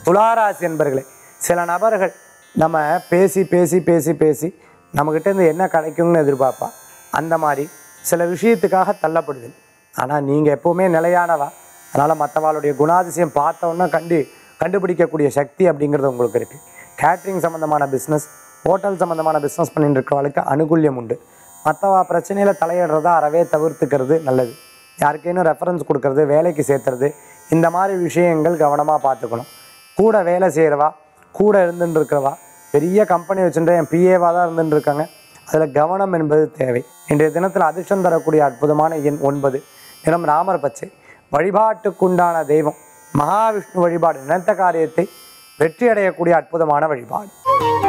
துளாராசி என்பர்களே சில நபர்கள் நம்ம பேசி பேசி பேசி பேசி நம்மக்கிட்ட இருந்து என்ன கிடைக்கும்னு எதிர்பார்ப்பா அந்த மாதிரி சில விஷயத்துக்காக தள்ளப்படுதல் ஆனால் நீங்கள் எப்போவுமே நிலையானவா அதனால் மற்றவாளுடைய குணாதிசயம் பார்த்தோன்னா கண்டு கண்டுபிடிக்கக்கூடிய சக்தி அப்படிங்கிறது உங்களுக்கு இருக்குது கேட்ரிங் சம்மந்தமான பிஸ்னஸ் ஹோட்டல் சம்மந்தமான பிஸ்னஸ் பண்ணிட்டு இருக்கிறவளுக்கு அனுகூல்யம் உண்டு மற்றவா பிரச்சனையில் தலையிடுறத அறவே தவிர்த்துக்கிறது நல்லது யாருக்கேனும் ரெஃபரன்ஸ் கொடுக்கறது வேலைக்கு சேர்த்துறது இந்த மாதிரி விஷயங்கள் கவனமாக பார்த்துக்கணும் கூட வேலை செய்கிறவா கூட இருந்துட்டு இருக்கிறவா பெரிய கம்பெனி வச்சுட்டு என் பிஏவாக தான் இருந்துட்டு இருக்காங்க அதில் கவனம் என்பது தேவை இன்றைய தினத்தில் அதிர்ஷ்டம் தரக்கூடிய அற்புதமான எண் ஒன்பது நிறம் ராமர் பச்சை வழிபாட்டுக்குண்டான தெய்வம் மகாவிஷ்ணு வழிபாடு நினைத்த காரியத்தை வெற்றி அடையக்கூடிய அற்புதமான வழிபாடு